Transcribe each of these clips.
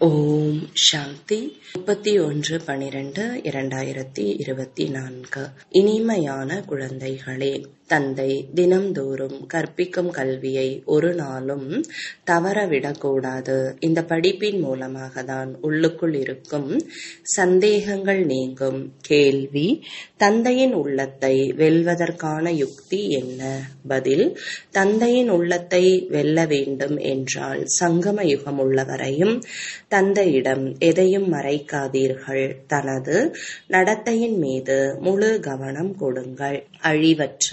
ஓம் சாந்தி முப்பத்தி ஒன்று பனிரெண்டு இரண்டாயிரத்தி இருபத்தி நான்கு இனிமையான குழந்தைகளே தந்தை தினம்தோறும் கற்பிக்கும் கல்வியை ஒரு நாளும் தவறவிடக்கூடாது இந்த படிப்பின் மூலமாக தான் உள்ளுக்குள் இருக்கும் சந்தேகங்கள் நீங்கும் கேள்வி தந்தையின் உள்ளத்தை வெல்வதற்கான யுக்தி என்ன பதில் தந்தையின் உள்ளத்தை வெல்ல வேண்டும் என்றால் சங்கம யுகம் உள்ளவரையும் தந்தையிடம் எதையும் மறைக்காதீர்கள் தனது நடத்தையின் மீது முழு கவனம் கொடுங்கள் அழிவற்ற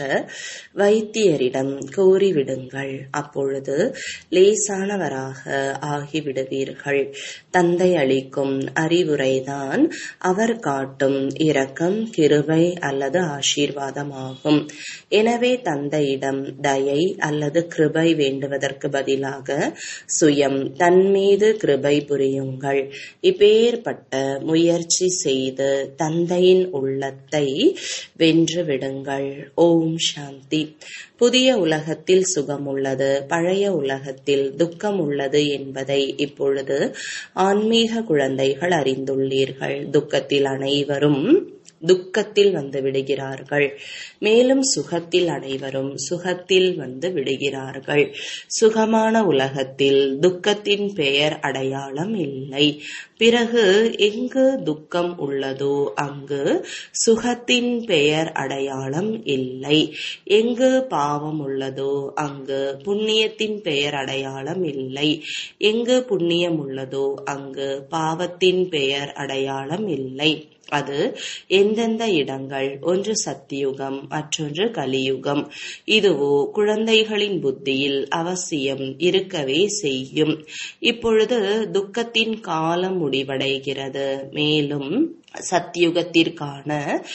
வைத்தியரிடம் கூறிவிடுங்கள் அப்பொழுது லேசானவராக ஆகிவிடுவீர்கள் தந்தை அளிக்கும் அறிவுரைதான் அவர் காட்டும் இரக்கம் கிருபை அல்லது ஆசீர்வாதமாகும் எனவே தந்தையிடம் தயை அல்லது கிருபை வேண்டுவதற்கு பதிலாக சுயம் தன் மீது கிருபை புரியுங்கள் இப்பேற்பட்ட முயற்சி செய்து தந்தையின் உள்ளத்தை வென்று விடுங்கள் ஓம் சாந்தி புதிய உலகத்தில் சுகம் உள்ளது பழைய உலகத்தில் துக்கம் உள்ளது என்பதை இப்பொழுது ஆன்மீக குழந்தைகள் அறிந்துள்ளீர்கள் துக்கத்தில் அனைவரும் துக்கத்தில் வந்து விடுகிறார்கள் மேலும் சுகத்தில் அனைவரும் சுகத்தில் வந்து விடுகிறார்கள் சுகமான உலகத்தில் துக்கத்தின் பெயர் அடையாளம் இல்லை பிறகு எங்கு துக்கம் உள்ளதோ அங்கு சுகத்தின் பெயர் அடையாளம் இல்லை எங்கு பாவம் உள்ளதோ அங்கு புண்ணியத்தின் பெயர் அடையாளம் இல்லை எங்கு புண்ணியம் உள்ளதோ அங்கு பாவத்தின் பெயர் அடையாளம் இல்லை அது எந்தெந்த இடங்கள் ஒன்று சத்தியுகம் மற்றொன்று கலியுகம் இதுவோ குழந்தைகளின் புத்தியில் அவசியம் இருக்கவே செய்யும் இப்பொழுது துக்கத்தின் காலம் முடிவடைகிறது மேலும் சத்தியுகத்திற்கான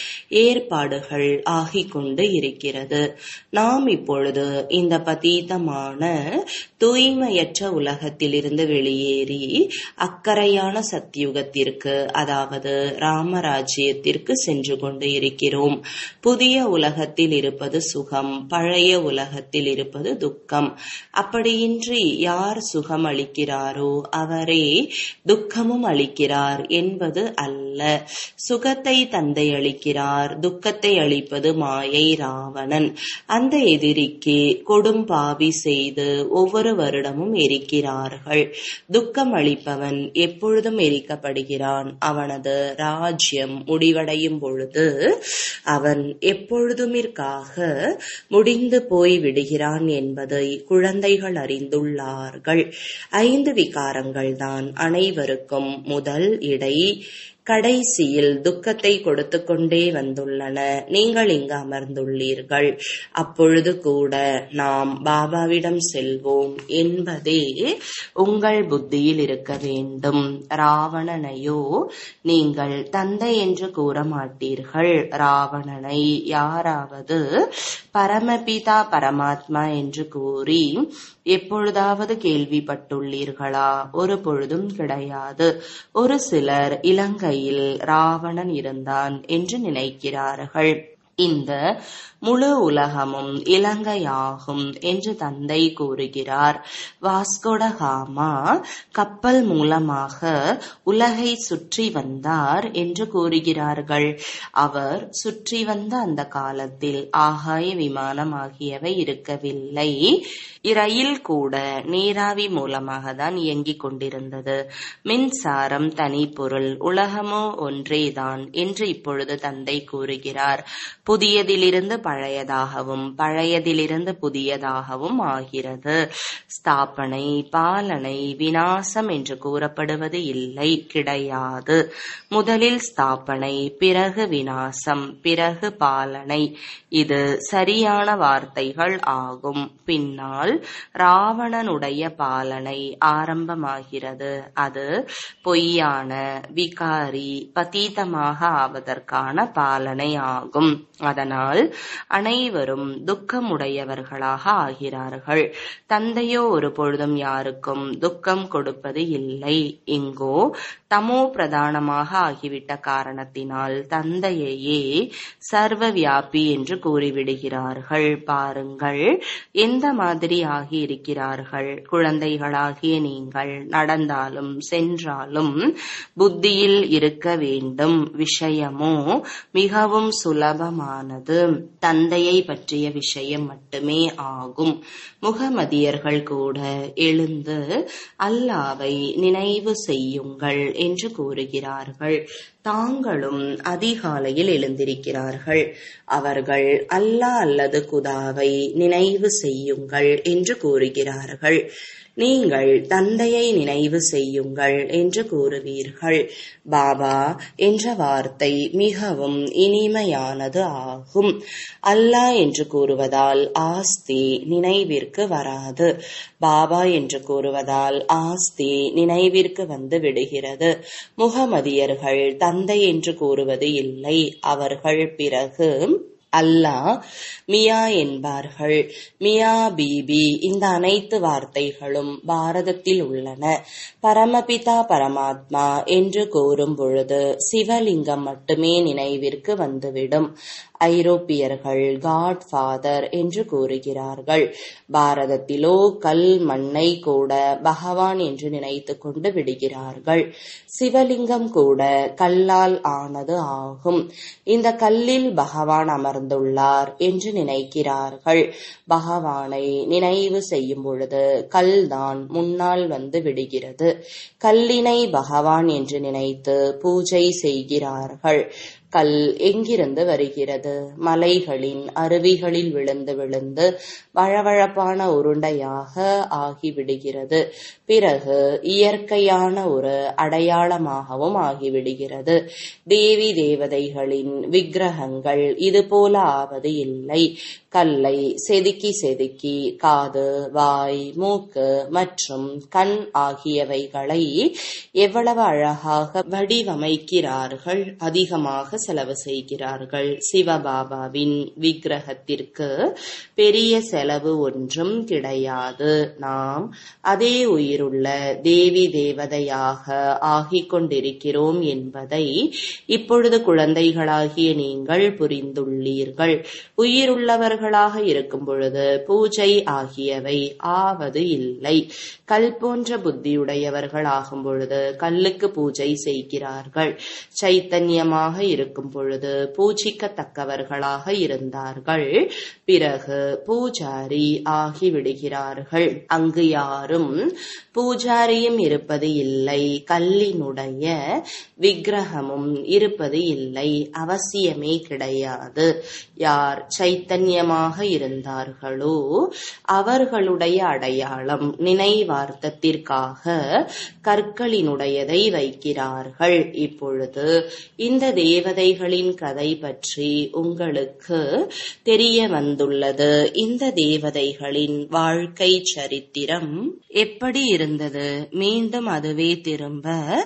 ஏற்பாடுகள் ஆகிக் கொண்டு இருக்கிறது நாம் இப்பொழுது இந்த பதீதமான தூய்மையற்ற உலகத்திலிருந்து வெளியேறி அக்கறையான சத்தியுகத்திற்கு அதாவது ராமராஜ்யத்திற்கு சென்று கொண்டு இருக்கிறோம் புதிய உலகத்தில் இருப்பது சுகம் பழைய உலகத்தில் இருப்பது துக்கம் அப்படியின்றி யார் சுகம் அளிக்கிறாரோ அவரே துக்கமும் அளிக்கிறார் என்பது அல்ல சுகத்தை தந்தை அளிக்கிறார் துக்கத்தை அளிப்பது மாயை ராவணன் அந்த எதிரிக்கு கொடும்பாவி செய்து ஒவ்வொரு வருடமும் எரிக்கிறார்கள் துக்கம் அளிப்பவன் எப்பொழுதும் எரிக்கப்படுகிறான் அவனது ராஜ்யம் முடிவடையும் பொழுது அவன் எப்பொழுதுமிற்காக முடிந்து போய் விடுகிறான் என்பதை குழந்தைகள் அறிந்துள்ளார்கள் ஐந்து விகாரங்கள் தான் அனைவருக்கும் முதல் இடை கடைசியில் துக்கத்தை கொடுத்து கொண்டே வந்துள்ளன நீங்கள் இங்கு அமர்ந்துள்ளீர்கள் அப்பொழுது கூட நாம் பாபாவிடம் செல்வோம் என்பதே உங்கள் புத்தியில் இருக்க வேண்டும் ராவணனையோ நீங்கள் தந்தை என்று கூற மாட்டீர்கள் ராவணனை யாராவது பரமபிதா பரமாத்மா என்று கூறி எப்பொழுதாவது கேள்விப்பட்டுள்ளீர்களா ஒரு பொழுதும் கிடையாது ஒரு சிலர் இலங்கையில் ராவணன் இருந்தான் என்று நினைக்கிறார்கள் இந்த முழு உலகமும் இலங்கையாகும் என்று தந்தை கூறுகிறார் வாஸ்கோடகாமா கப்பல் மூலமாக உலகை சுற்றி வந்தார் என்று கூறுகிறார்கள் அவர் சுற்றி வந்த அந்த காலத்தில் ஆகாய விமானம் ஆகியவை இருக்கவில்லை இரயில் கூட நீராவி மூலமாக தான் இயங்கிக் கொண்டிருந்தது மின்சாரம் தனி பொருள் உலகமோ ஒன்றேதான் என்று இப்பொழுது தந்தை கூறுகிறார் புதியதிலிருந்து பழையதாகவும் பழையதிலிருந்து புதியதாகவும் ஆகிறது ஸ்தாபனை பாலனை வினாசம் என்று கூறப்படுவது இல்லை கிடையாது முதலில் ஸ்தாபனை பிறகு வினாசம் பிறகு பாலனை இது சரியான வார்த்தைகள் ஆகும் பின்னால் ராவணனுடைய பாலனை ஆரம்பமாகிறது அது பொய்யான விகாரி பதீதமாக ஆவதற்கான பாலனை ஆகும் அதனால் அனைவரும் துக்கமுடையவர்களாக ஆகிறார்கள் தந்தையோ ஒரு பொழுதும் யாருக்கும் துக்கம் கொடுப்பது இல்லை இங்கோ தமோ பிரதானமாக ஆகிவிட்ட காரணத்தினால் தந்தையையே சர்வ வியாபி என்று கூறிவிடுகிறார்கள் பாருங்கள் எந்த மாதிரி ஆகி இருக்கிறார்கள் குழந்தைகளாகிய நீங்கள் நடந்தாலும் சென்றாலும் புத்தியில் இருக்க வேண்டும் விஷயமோ மிகவும் சுலபமானது தந்தையை பற்றிய விஷயம் மட்டுமே ஆகும் முகமதியர்கள் கூட எழுந்து அல்லாவை நினைவு செய்யுங்கள் என்று கூறுகிறார்கள் தாங்களும் அதிகாலையில் எழுந்திருக்கிறார்கள் அவர்கள் அல்லா அல்லது குதாவை நினைவு செய்யுங்கள் என்று கூறுகிறார்கள் நீங்கள் தந்தையை நினைவு செய்யுங்கள் என்று கூறுவீர்கள் பாபா என்ற வார்த்தை மிகவும் இனிமையானது ஆகும் அல்லாஹ் என்று கூறுவதால் ஆஸ்தி நினைவிற்கு வராது பாபா என்று கூறுவதால் ஆஸ்தி நினைவிற்கு வந்து விடுகிறது முகமதியர்கள் தந்தை என்று கூறுவது இல்லை அவர்கள் பிறகு அல்லாஹ் மியா என்பார்கள் மியா பீபி இந்த அனைத்து வார்த்தைகளும் பாரதத்தில் உள்ளன பரமபிதா பரமாத்மா என்று கூறும் பொழுது சிவலிங்கம் மட்டுமே நினைவிற்கு வந்துவிடும் ஐரோப்பியர்கள் காட் ஃபாதர் என்று கூறுகிறார்கள் பாரதத்திலோ கல் மண்ணை கூட பகவான் என்று நினைத்து கொண்டு விடுகிறார்கள் சிவலிங்கம் கூட கல்லால் ஆனது ஆகும் இந்த கல்லில் பகவான் அமர்ந்துள்ளார் என்று நினைக்கிறார்கள் பகவானை நினைவு செய்யும் பொழுது கல்தான் முன்னால் வந்து விடுகிறது கல்லினை பகவான் என்று நினைத்து பூஜை செய்கிறார்கள் கல் எங்கிருந்து வருகிறது மலைகளின் அருவிகளில் விழுந்து விழுந்து வழவழப்பான உருண்டையாக ஆகிவிடுகிறது பிறகு இயற்கையான ஒரு அடையாளமாகவும் ஆகிவிடுகிறது தேவி தேவதைகளின் விக்கிரகங்கள் இது போல ஆவது இல்லை கல்லை செதுக்கி செதுக்கி காது வாய் மூக்கு மற்றும் கண் ஆகியவைகளை எவ்வளவு அழகாக வடிவமைக்கிறார்கள் அதிகமாக செலவு செய்கிறார்கள் சிவபாபாவின் விக்கிரகத்திற்கு பெரிய செலவு ஒன்றும் கிடையாது நாம் அதே உயிருள்ள தேவி தேவதையாக ஆகிக் கொண்டிருக்கிறோம் என்பதை இப்பொழுது குழந்தைகளாகிய நீங்கள் புரிந்துள்ளீர்கள் உயிருள்ளவர்கள் உள்ளவர்களாக இருக்கும் பொழுது பூஜை ஆகியவை ஆவது இல்லை கல் போன்ற புத்தியுடையவர்கள் ஆகும் பொழுது கல்லுக்கு பூஜை செய்கிறார்கள் சைத்தன்யமாக இருக்கும் பொழுது பூஜிக்கத்தக்கவர்களாக இருந்தார்கள் பிறகு பூஜாரி ஆகிவிடுகிறார்கள் அங்கு யாரும் பூஜாரியும் இருப்பது இல்லை கல்லினுடைய விக்கிரகமும் இருப்பது இல்லை அவசியமே கிடையாது யார் சைத்தன்யமாக இருந்தார்களோ அவர்களுடைய அடையாளம் நினைவார்த்தத்திற்காக கற்களினுடையதை வைக்கிறார்கள் இப்பொழுது இந்த தேவதைகளின் கதை பற்றி உங்களுக்கு தெரிய வந்துள்ளது இந்த தேவதைகளின் வாழ்க்கை சரித்திரம் எப்படி இருந்தது மீண்டும் அதுவே திரும்ப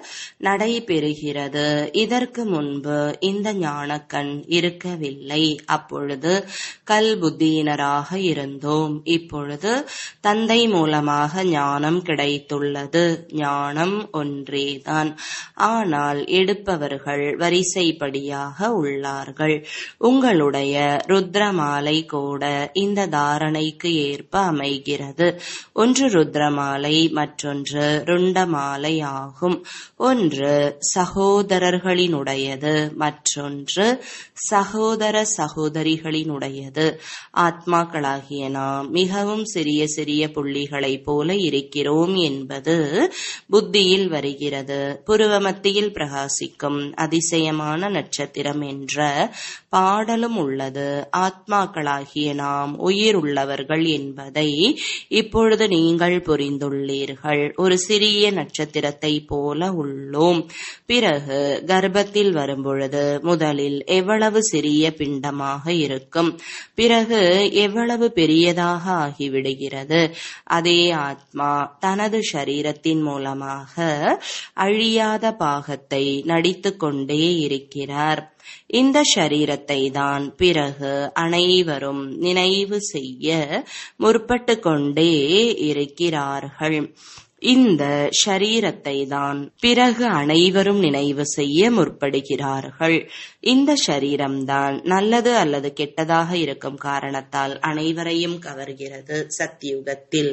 நடைபெறுகிறது இதற்கு முன்பு இந்த ஞானக்கண் இருக்கவில்லை அப்பொழுது கல் புத்தியினராக இருந்தோம் இப்பொழுது தந்தை மூலமாக ஞானம் கிடைத்துள்ளது ஞானம் ஒன்றேதான் ஆனால் எடுப்பவர்கள் வரிசைப்படியாக உள்ளார்கள் உங்களுடைய ருத்ரமாலை கூட இந்த தாரணைக்கு ஏற்ப அமைகிறது ஒன்று ருத்ரமாலை மற்றொன்று ருண்டமாலை ஆகும் ஒன்று சகோதரர்களினுடையது மற்றொன்று சகோதர சகோதரிகளினுடையது ஆத்மாக்களாகிய நாம் மிகவும் சிறிய சிறிய புள்ளிகளைப் போல இருக்கிறோம் என்பது புத்தியில் வருகிறது புருவமத்தியில் பிரகாசிக்கும் அதிசயமான நட்சத்திரம் என்ற பாடலும் உள்ளது ஆத்மாக்களாகிய நாம் உயிர் உள்ளவர்கள் என்பதை இப்பொழுது நீங்கள் புரிந்துள்ளீர்கள் ஒரு சிறிய நட்சத்திரத்தை போல உள்ளோம் பிறகு கர்ப்பத்தில் வரும்பொழுது முதலில் எவ்வளவு சிறிய பிண்டமாக இருக்கும் பிறகு எவ்வளவு பெரியதாக ஆகிவிடுகிறது அதே ஆத்மா தனது சரீரத்தின் மூலமாக அழியாத பாகத்தை நடித்து கொண்டே இருக்கிறார் கூறுகிறார் இந்த ஷரீரத்தை தான் பிறகு அனைவரும் நினைவு செய்ய முற்பட்டு கொண்டே இருக்கிறார்கள் இந்த ஷரீரத்தை தான் பிறகு அனைவரும் நினைவு செய்ய முற்படுகிறார்கள் இந்த ஷரீரம்தான் நல்லது அல்லது கெட்டதாக இருக்கும் காரணத்தால் அனைவரையும் கவர்கிறது சத்தியுகத்தில்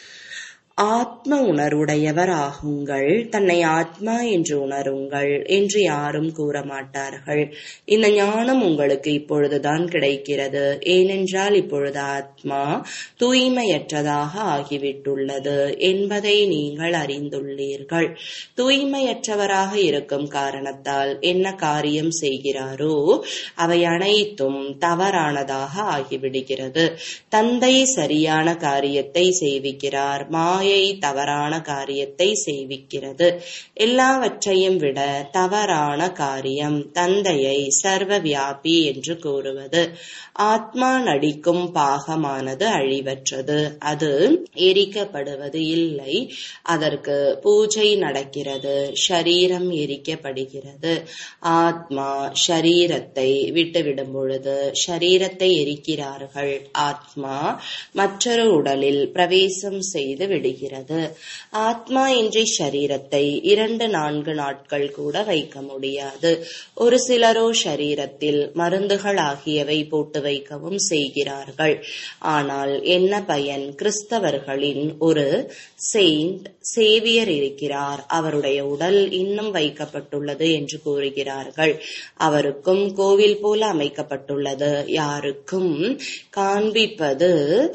ஆத்ம உணர்வுடையவர் ஆகுங்கள் தன்னை ஆத்மா என்று உணருங்கள் என்று யாரும் கூற மாட்டார்கள் இந்த ஞானம் உங்களுக்கு இப்பொழுதுதான் கிடைக்கிறது ஏனென்றால் இப்பொழுது ஆத்மா தூய்மையற்றதாக ஆகிவிட்டுள்ளது என்பதை நீங்கள் அறிந்துள்ளீர்கள் தூய்மையற்றவராக இருக்கும் காரணத்தால் என்ன காரியம் செய்கிறாரோ அவை அனைத்தும் தவறானதாக ஆகிவிடுகிறது தந்தை சரியான காரியத்தை செய்விக்கிறார் மாய மாயை தவறான காரியத்தை செய்விக்கிறது எல்லாவற்றையும் விட தவறான காரியம் தந்தையை சர்வ வியாபி என்று கூறுவது ஆத்மா நடிக்கும் பாகமானது அழிவற்றது அது எரிக்கப்படுவது இல்லை அதற்கு பூஜை நடக்கிறது ஷரீரம் எரிக்கப்படுகிறது ஆத்மா ஷரீரத்தை விட்டுவிடும் பொழுது ஷரீரத்தை எரிக்கிறார்கள் ஆத்மா மற்றொரு உடலில் பிரவேசம் செய்து விடுகிறது விடுகிறது ஆத்மா இன்றி சரீரத்தை இரண்டு நான்கு நாட்கள் கூட வைக்க முடியாது ஒரு சிலரோ சரீரத்தில் மருந்துகள் ஆகியவை போட்டு வைக்கவும் செய்கிறார்கள் ஆனால் என்ன பயன் கிறிஸ்தவர்களின் ஒரு செயின்ட் சேவியர் இருக்கிறார் அவருடைய உடல் இன்னும் வைக்கப்பட்டுள்ளது என்று கூறுகிறார்கள் அவருக்கும் கோவில் போல அமைக்கப்பட்டுள்ளது யாருக்கும் காண்பிப்பது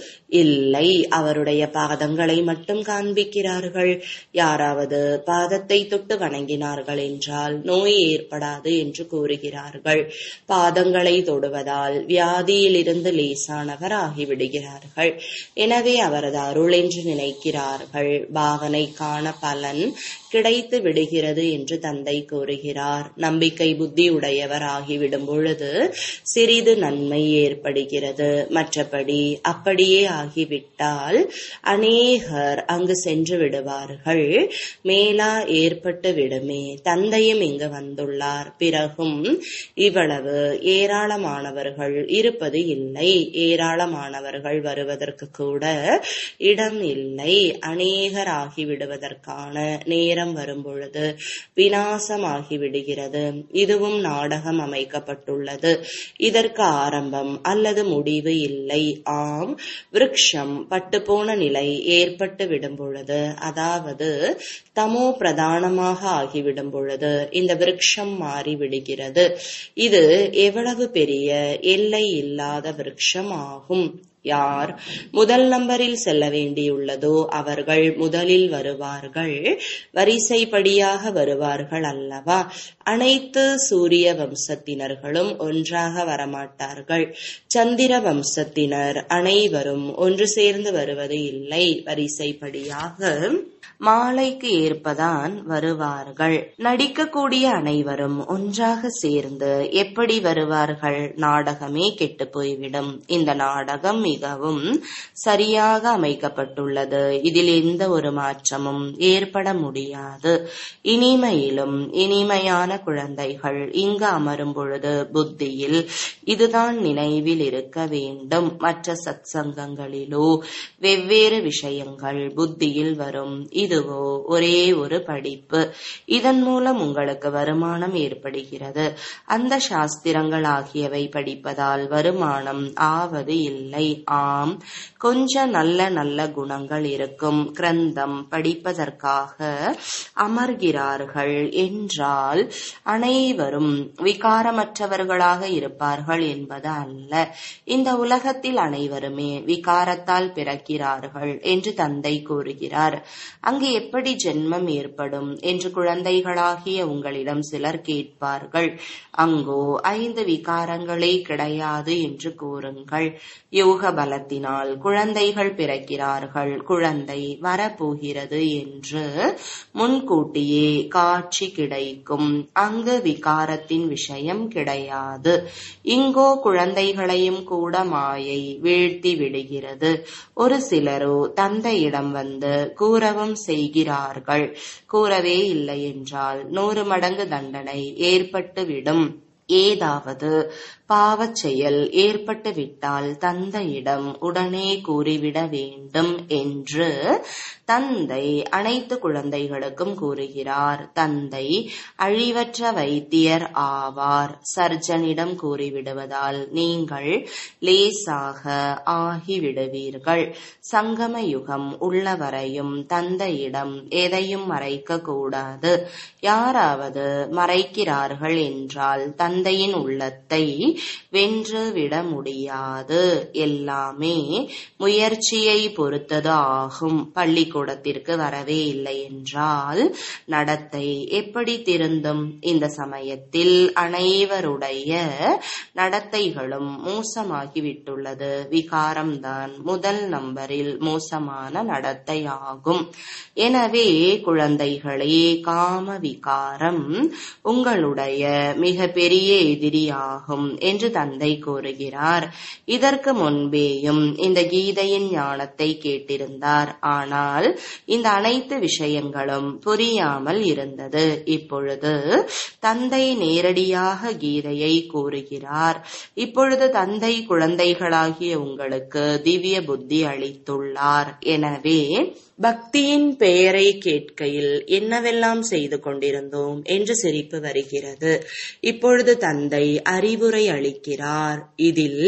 இல்லை அவருடைய பாதங்களை மட்டும் காண்பிக்கிறார்கள் யாராவது பாதத்தை தொட்டு வணங்கினார்கள் என்றால் நோய் ஏற்படாது என்று கூறுகிறார்கள் பாதங்களை தொடுவதால் வியாதியிலிருந்து லேசானவர் ஆகிவிடுகிறார்கள் எனவே அவரது அருள் என்று நினைக்கிறார்கள் பாவனை காண பலன் கிடைத்து விடுகிறது என்று தந்தை கூறுகிறார் நம்பிக்கை புத்தி உடையவர் ஆகிவிடும் பொழுது சிறிது நன்மை ஏற்படுகிறது மற்றபடி அப்படியே ஆகிவிட்டால் அநேகர் அங்கு சென்று விடுவார்கள் மேலா ஏற்பட்டு விடுமே தந்தையும் இங்கு வந்துள்ளார் பிறகும் இவ்வளவு ஏராளமானவர்கள் இருப்பது இல்லை ஏராளமானவர்கள் வருவதற்கு கூட இடம் இல்லை அநேகர் ஆகிவிடுவதற்கான நேரம் வரும்பொழுது வினாசமாகி விடுகிறது இதுவும் நாடகம் அமைக்கப்பட்டுள்ளது இதற்கு ஆரம்பம் அல்லது முடிவு இல்லை ஆம் விருட்சம் பட்டுப்போன நிலை ஏற்பட்டு விடும் பொழுது அதாவது தமோ பிரதானமாக ஆகிவிடும் பொழுது இந்த விருட்சம் மாறி விடுகிறது இது எவ்வளவு பெரிய எல்லை இல்லாத விருட்சம் ஆகும் யார் முதல் நம்பரில் செல்ல வேண்டியுள்ளதோ அவர்கள் முதலில் வருவார்கள் வரிசைப்படியாக வருவார்கள் அல்லவா அனைத்து சூரிய வம்சத்தினர்களும் ஒன்றாக வரமாட்டார்கள் சந்திர வம்சத்தினர் அனைவரும் ஒன்று சேர்ந்து வருவது இல்லை வரிசைப்படியாக மாலைக்கு ஏற்பதான் வருவார்கள் நடிக்கக்கூடிய அனைவரும் ஒன்றாக சேர்ந்து எப்படி வருவார்கள் நாடகமே கெட்டு போய்விடும் இந்த நாடகம் மிகவும் சரியாக அமைக்கப்பட்டுள்ளது இதில் எந்த ஒரு மாற்றமும் ஏற்பட முடியாது இனிமையிலும் இனிமையான குழந்தைகள் இங்கு அமரும் பொழுது புத்தியில் இதுதான் நினைவில் இருக்க வேண்டும் மற்ற சத்சங்கங்களிலோ வெவ்வேறு விஷயங்கள் புத்தியில் வரும் இதுவோ ஒரே ஒரு படிப்பு இதன் மூலம் உங்களுக்கு வருமானம் ஏற்படுகிறது அந்த சாஸ்திரங்கள் ஆகியவை படிப்பதால் வருமானம் ஆவது இல்லை ஆம் கொஞ்ச நல்ல நல்ல குணங்கள் இருக்கும் கிரந்தம் படிப்பதற்காக அமர்கிறார்கள் என்றால் அனைவரும் விகாரமற்றவர்களாக இருப்பார்கள் என்பது அல்ல இந்த உலகத்தில் அனைவருமே விகாரத்தால் பிறக்கிறார்கள் என்று தந்தை கூறுகிறார் அங்கு எப்படி ஜென்மம் ஏற்படும் என்று குழந்தைகளாகிய உங்களிடம் சிலர் கேட்பார்கள் அங்கோ ஐந்து விகாரங்களே கிடையாது என்று கூறுங்கள் யோக பலத்தினால் குழந்தைகள் பிறக்கிறார்கள் குழந்தை வரப்போகிறது என்று முன்கூட்டியே காட்சி கிடைக்கும் அங்கு விகாரத்தின் விஷயம் கிடையாது இங்கோ குழந்தைகளையும் கூட மாயை வீழ்த்தி விடுகிறது ஒரு சிலரோ தந்தையிடம் வந்து கூறவும் செய்கிறார்கள் கூறவே இல்லை என்றால் நூறு மடங்கு தண்டனை ஏற்பட்டுவிடும் ஏதாவது பாவச் செயல் ஏற்பட்டுவிட்டால் தந்தையிடம் உடனே கூறிவிட வேண்டும் என்று தந்தை அனைத்து குழந்தைகளுக்கும் கூறுகிறார் தந்தை அழிவற்ற வைத்தியர் ஆவார் சர்ஜனிடம் கூறிவிடுவதால் நீங்கள் லேசாக ஆகிவிடுவீர்கள் சங்கம யுகம் உள்ளவரையும் தந்தையிடம் எதையும் மறைக்க கூடாது யாராவது மறைக்கிறார்கள் என்றால் தந்தையின் உள்ளத்தை வென்று விட முடியாது எல்லாமே முயற்சியை பொறுத்தது ஆகும் பள்ளிக்கூடத்திற்கு வரவே இல்லை என்றால் நடத்தை எப்படி திருந்தும் இந்த சமயத்தில் அனைவருடைய நடத்தைகளும் மோசமாகிவிட்டுள்ளது விகாரம்தான் முதல் நம்பரில் மோசமான நடத்தை ஆகும் எனவே குழந்தைகளே காம விகாரம் உங்களுடைய மிக பெரிய எதிரியாகும் என்று தந்தை கூறுகிறார் இதற்கு முன்பேயும் இந்த கீதையின் ஞானத்தை கேட்டிருந்தார் ஆனால் இந்த அனைத்து விஷயங்களும் புரியாமல் இருந்தது இப்பொழுது தந்தை நேரடியாக கீதையை கூறுகிறார் இப்பொழுது தந்தை குழந்தைகளாகிய உங்களுக்கு திவ்ய புத்தி அளித்துள்ளார் எனவே பக்தியின் பெயரை கேட்கையில் என்னவெல்லாம் செய்து கொண்டிருந்தோம் என்று சிரிப்பு வருகிறது இப்பொழுது தந்தை அறிவுரை அளிக்கிறார் இதில்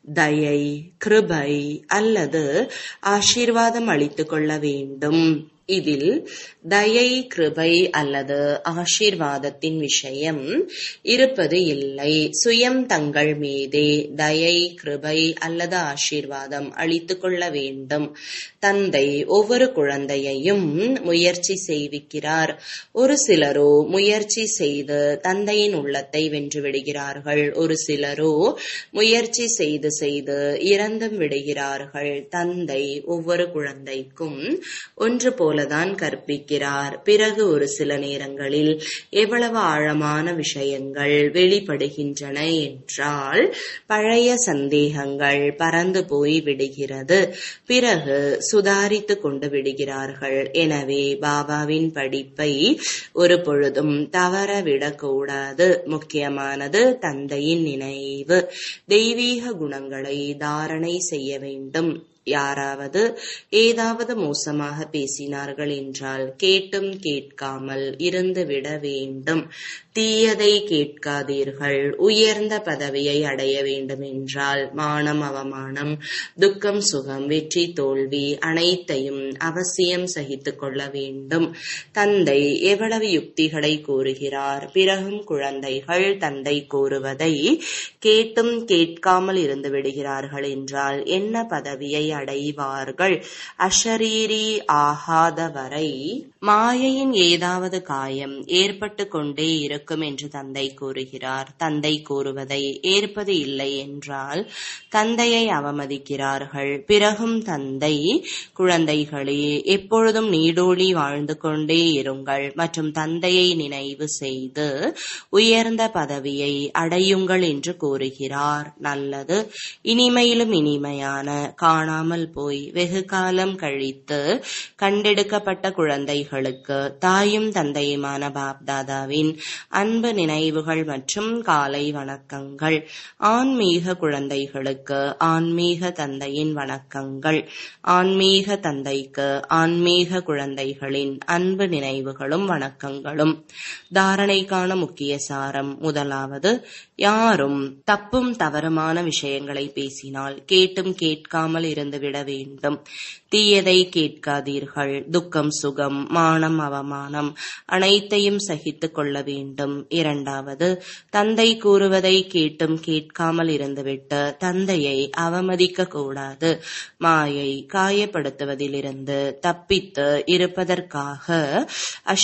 தயை கிருபை அல்லது ஆசீர்வாதம் அளித்துக் கொள்ள வேண்டும் இதில் தயை கிருபை அல்லது ஆசீர்வாதத்தின் விஷயம் இருப்பது இல்லை சுயம் தங்கள் மீதே தயை கிருபை அல்லது ஆசீர்வாதம் அளித்துக் கொள்ள வேண்டும் தந்தை ஒவ்வொரு குழந்தையையும் முயற்சி செய்விக்கிறார் ஒரு சிலரோ முயற்சி செய்து தந்தையின் உள்ளத்தை வென்று விடுகிறார்கள் ஒரு சிலரோ முயற்சி செய்து செய்து இறந்தும் விடுகிறார்கள் தந்தை ஒவ்வொரு குழந்தைக்கும் ஒன்று போலதான் கற்பிக்கிறார் பிறகு ஒரு சில நேரங்களில் எவ்வளவு ஆழமான விஷயங்கள் வெளிப்படுகின்றன என்றால் பழைய சந்தேகங்கள் பறந்து போய் விடுகிறது பிறகு சுதாரித்து கொண்டு விடுகிறார்கள் எனவே பாபாவின் படிப்பை ஒரு பொழுதும் தவறவிடக்கூடாது முக்கியமானது தந்தையின் நினைவு தெய்வீக குணங்களை தாரணை செய்ய வேண்டும் யாராவது ஏதாவது மோசமாக பேசினார்கள் என்றால் கேட்டும் கேட்காமல் இருந்து விட வேண்டும் தீயதை கேட்காதீர்கள் உயர்ந்த பதவியை அடைய வேண்டும் என்றால் மானம் அவமானம் துக்கம் சுகம் வெற்றி தோல்வி அனைத்தையும் அவசியம் சகித்துக் கொள்ள வேண்டும் தந்தை எவ்வளவு யுக்திகளை கூறுகிறார் பிறகும் குழந்தைகள் தந்தை கூறுவதை கேட்டும் கேட்காமல் இருந்து விடுகிறார்கள் என்றால் என்ன பதவியை அடைவார்கள் அஷரீரி ஆகாத வரை மாயையின் ஏதாவது காயம் ஏற்பட்டு கொண்டே இருக்கும் என்று தந்தை கூறுகிறார் தந்தை கூறுவதை ஏற்பது இல்லை என்றால் தந்தையை அவமதிக்கிறார்கள் பிறகும் தந்தை குழந்தைகளே எப்பொழுதும் நீடோழி வாழ்ந்து கொண்டே இருங்கள் மற்றும் தந்தையை நினைவு செய்து உயர்ந்த பதவியை அடையுங்கள் என்று கூறுகிறார் நல்லது இனிமையிலும் இனிமையான காணாமல் போய் வெகு காலம் கழித்து கண்டெடுக்கப்பட்ட குழந்தைகளுக்கு தாயும் தந்தையுமான பாப்தாதாவின் அன்பு நினைவுகள் மற்றும் காலை வணக்கங்கள் ஆன்மீக குழந்தைகளுக்கு ஆன்மீக தந்தையின் வணக்கங்கள் ஆன்மீக தந்தைக்கு ஆன்மீக குழந்தைகளின் அன்பு நினைவுகளும் வணக்கங்களும் தாரணைக்கான முக்கிய சாரம் முதலாவது யாரும் தப்பும் தவறுமான விஷயங்களை பேசினால் கேட்டும் கேட்காமல் இருந்து விட வேண்டும் தீயதை கேட்காதீர்கள் துக்கம் சுகம் மானம் அவமானம் அனைத்தையும் சகித்துக் கொள்ள வேண்டும் இரண்டாவது தந்தை கூறுவதை கேட்டும் கேட்காமல் இருந்துவிட்டு தந்தையை அவமதிக்க கூடாது மாயை காயப்படுத்துவதிலிருந்து தப்பித்து இருப்பதற்காக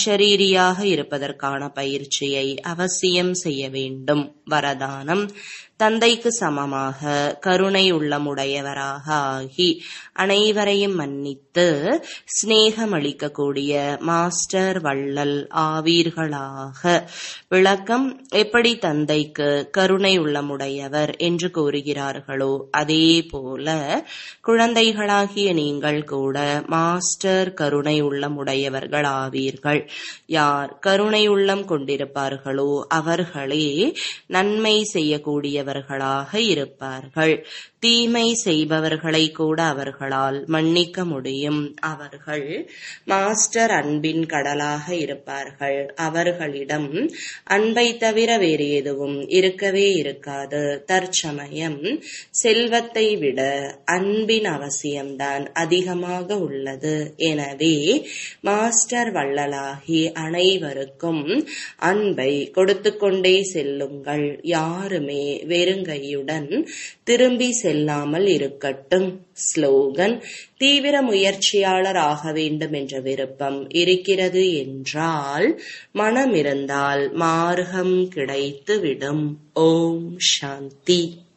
அஷரீரியாக இருப்பதற்கான பயிற்சியை அவசியம் செய்ய வேண்டும் வரதானம் தந்தைக்கு சமமாக கருணை உள்ளமுடையவராக ஆகி அனைவரையும் மன்னித்து சிநேகமளிக்கக்கூடிய மாஸ்டர் வள்ளல் ஆவீர்களாக விளக்கம் எப்படி தந்தைக்கு கருணை உள்ளமுடையவர் என்று கூறுகிறார்களோ அதே போல குழந்தைகளாகிய நீங்கள் கூட மாஸ்டர் கருணை உள்ளமுடையவர்கள் ஆவீர்கள் யார் கருணை உள்ளம் கொண்டிருப்பார்களோ அவர்களே நன்மை செய்யக்கூடியவர்களாக இருப்பார்கள் தீமை செய்பவர்களை கூட அவர்களால் மன்னிக்க முடியும் அவர்கள் மாஸ்டர் அன்பின் கடலாக இருப்பார்கள் அவர்களிடம் அன்பை தவிர வேறு எதுவும் இருக்கவே இருக்காது தற்சமயம் செல்வத்தை விட அன்பின் அவசியம்தான் அதிகமாக உள்ளது எனவே மாஸ்டர் வள்ளலாகி அனைவருக்கும் அன்பை கொடுத்து கொண்டே செல்லுங்கள் யாருமே வெறுங்கையுடன் திரும்பி செல்லாமல் இருக்கட்டும் ஸ்லோகன் தீவிர முயற்சியாளர் ஆக வேண்டும் என்ற விருப்பம் இருக்கிறது என்றால் மனம் இருந்தால் மார்க்கம் கிடைத்துவிடும் ஓம் சாந்தி